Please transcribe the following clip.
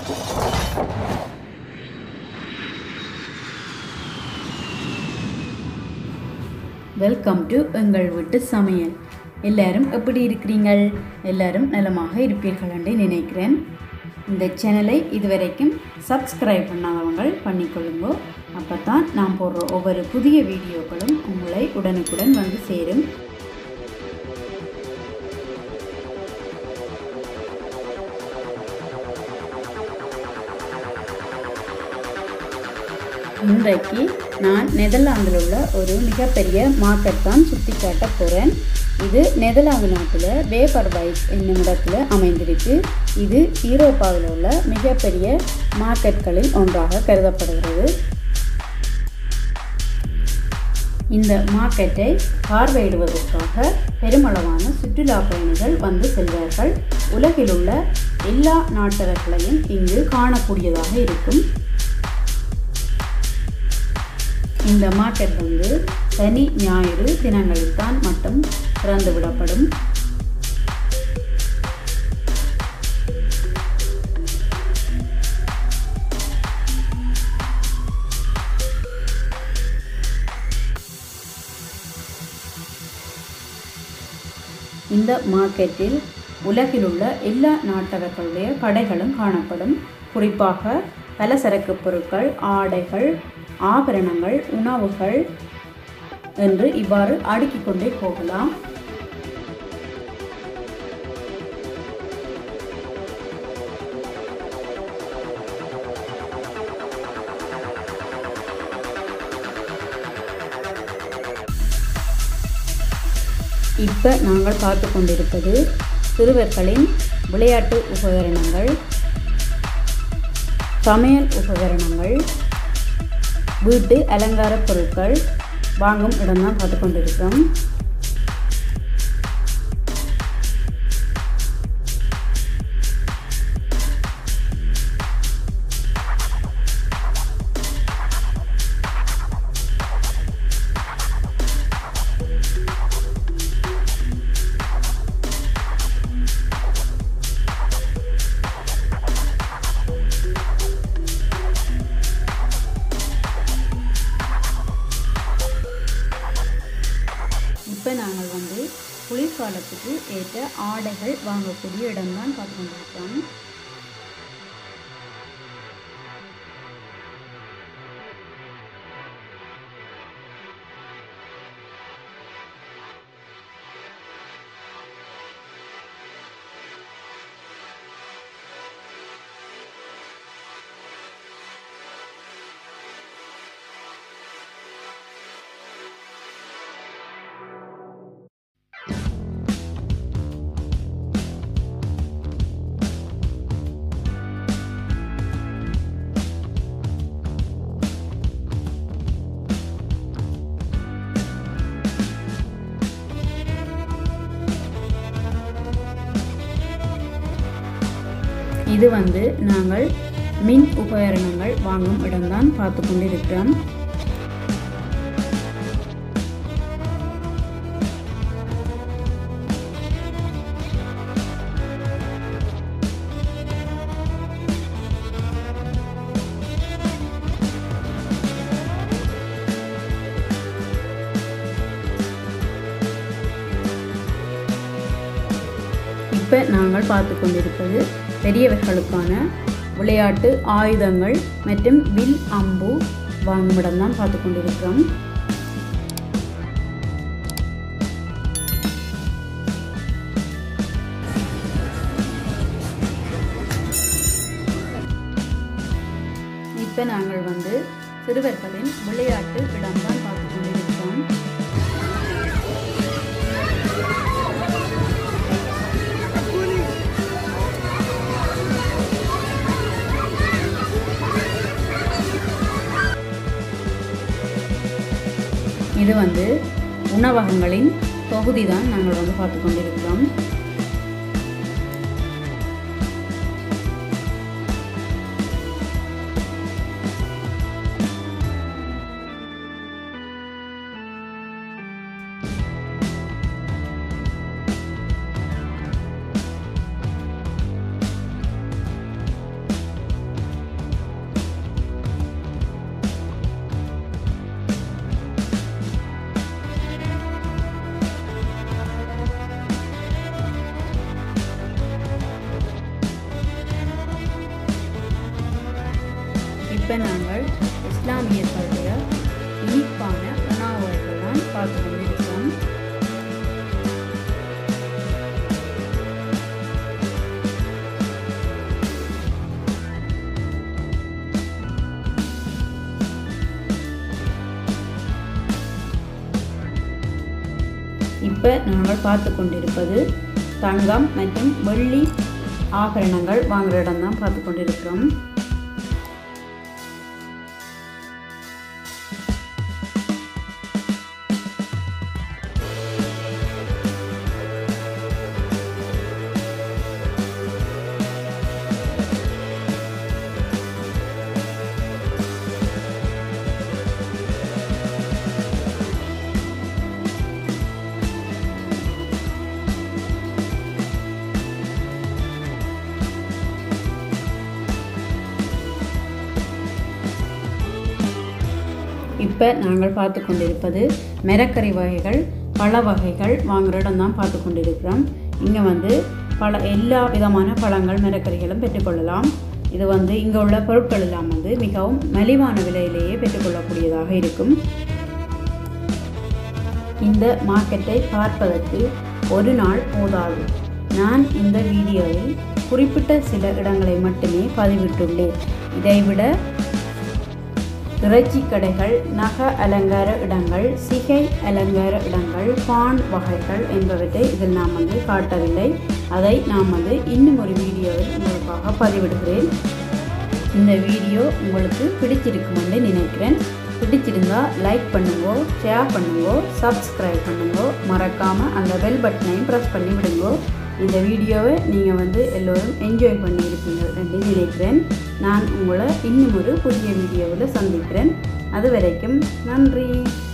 welcome to எங்கள் வீட்டு சமையல் எல்லாரும் எப்படி இருக்கிறீங்கள் எல்லாரும் நலமாக இருப்பீர்கள் என்று நினைக்கிறேன் இந்த சேனலை இதுவரைக்கும் சப்ஸ்கிரைப் பண்ணாதவங்க பண்ணிக்கொள்ளுங்க அப்போ தான் நான் போடுற ஒவ்வொரு புதிய வீடியோக்களும் உங்களை உடனுக்குடன் வந்து சேரும் இன்றைக்கு நான் நெதர்லாந்தில் உள்ள ஒரு மிகப்பெரிய மார்க்கெட் தான் சுற்றி காட்ட போகிறேன் இது நெதர்லாந்து நாட்டில் வேப்பர்வைட் என்னும் இடத்துல அமைந்திருக்கு இது ஈரோப்பாவில் உள்ள மிகப்பெரிய மார்க்கெட்களில் ஒன்றாக கருதப்படுகிறது இந்த மார்க்கெட்டை பார்வையிடுவதற்காக பெருமளவான சுற்றுலா பயணிகள் வந்து செல்வார்கள் உலகில் உள்ள எல்லா நாட்டவர்களையும் இங்கு காணக்கூடியதாக இருக்கும் இந்த மார்க்கெட் வந்து சனி ஞாயிறு தினங்களில் தான் மட்டும் திறந்து விடப்படும் இந்த மார்க்கெட்டில் உலகில் உள்ள எல்லா நாட்டவர்களுடைய கடைகளும் காணப்படும் குறிப்பாக பலசரக்கு பொருட்கள் ஆடைகள் ஆபரணங்கள் உணவுகள் என்று இவ்வாறு அடுக்கிக் கொண்டே போகலாம் இப்போ நாங்கள் பார்த்து கொண்டிருப்பது சிறுவர்களின் விளையாட்டு உபகரணங்கள் சமையல் உபகரணங்கள் வீட்டு அலங்கார பொருட்கள் வாங்கும் இடம்தான் பார்த்து கொண்டிருக்கிறோம் இப்போ நாங்கள் வந்து குளிர்காலத்துக்கு ஏற்ற ஆடைகள் வாங்கக்கூடிய இடம்தான் பார்த்து கொண்டிருக்கிறோம் இது வந்து நாங்கள் மின் உபகரணங்கள் வாங்கும் இடம்தான் பார்த்து கொண்டிருக்கிறோம் இப்போ நாங்கள் பார்த்து கொண்டிருப்பது பெரியவர்களுக்கான விளையாட்டு ஆயுதங்கள் மற்றும் வில் அம்பு வாங்கும் இடம்தான் பார்த்து கொண்டிருக்கிறோம் இப்போ நாங்கள் வந்து சிறுவர்களின் விளையாட்டு இடம்தான் பார்த்து கொண்டிருக்கிறோம் இது வந்து உணவகங்களின் தொகுதி தான் நாங்கள் வந்து பார்த்து கொண்டிருக்கிறோம் இப்போ நாங்கள் இஸ்லாமியர்களுடைய இனிப்பான உணவு வகைகள் தான் பார்த்து கொண்டிருக்கிறோம் இப்போ நாங்கள் பார்த்து கொண்டிருப்பது தங்கம் மற்றும் வெள்ளி ஆபரணங்கள் வாங்குகிற இடம் தான் பார்த்து கொண்டிருக்கிறோம் இப்போ நாங்கள் பார்த்து கொண்டிருப்பது மிரக்கறி வகைகள் பழ வகைகள் வாங்குகிற இடம் தான் பார்த்து கொண்டிருக்கிறோம் இங்கே வந்து பல எல்லா விதமான பழங்கள் மிரக்கறிகளும் பெற்றுக்கொள்ளலாம் இது வந்து இங்கே உள்ள பொருட்கள் எல்லாம் வந்து மிகவும் மலிவான விலையிலேயே பெற்றுக்கொள்ளக்கூடியதாக இருக்கும் இந்த மார்க்கெட்டை பார்ப்பதற்கு ஒரு நாள் போதாது நான் இந்த வீடியோவில் குறிப்பிட்ட சில இடங்களை மட்டுமே பதிவிட்டுள்ளேன் இதைவிட இறைச்சி கடைகள் நக அலங்கார இடங்கள் சிகை அலங்கார இடங்கள் பான் வகைகள் என்பவற்றை இதில் நாம் வந்து காட்டவில்லை அதை நாம் வந்து இன்னும் ஒரு வீடியோவில் உங்களுக்காக பதிவிடுகிறேன் இந்த வீடியோ உங்களுக்கு பிடிச்சிருக்கும் என்று நினைக்கிறேன் பிடிச்சிருந்தா லைக் பண்ணுங்கோ ஷேர் பண்ணுங்கோ சப்ஸ்கிரைப் பண்ணுங்கோ மறக்காமல் அந்த பெல் பட்டனையும் ப்ரெஸ் பண்ணி விடுங்கோ இந்த வீடியோவை நீங்கள் வந்து எல்லோரும் என்ஜாய் பண்ணியிருப்பீங்க என்று நினைக்கிறேன் நான் உங்களை இன்னும் ஒரு புதிய வீடியோவில் சந்திக்கிறேன் அது வரைக்கும் நன்றி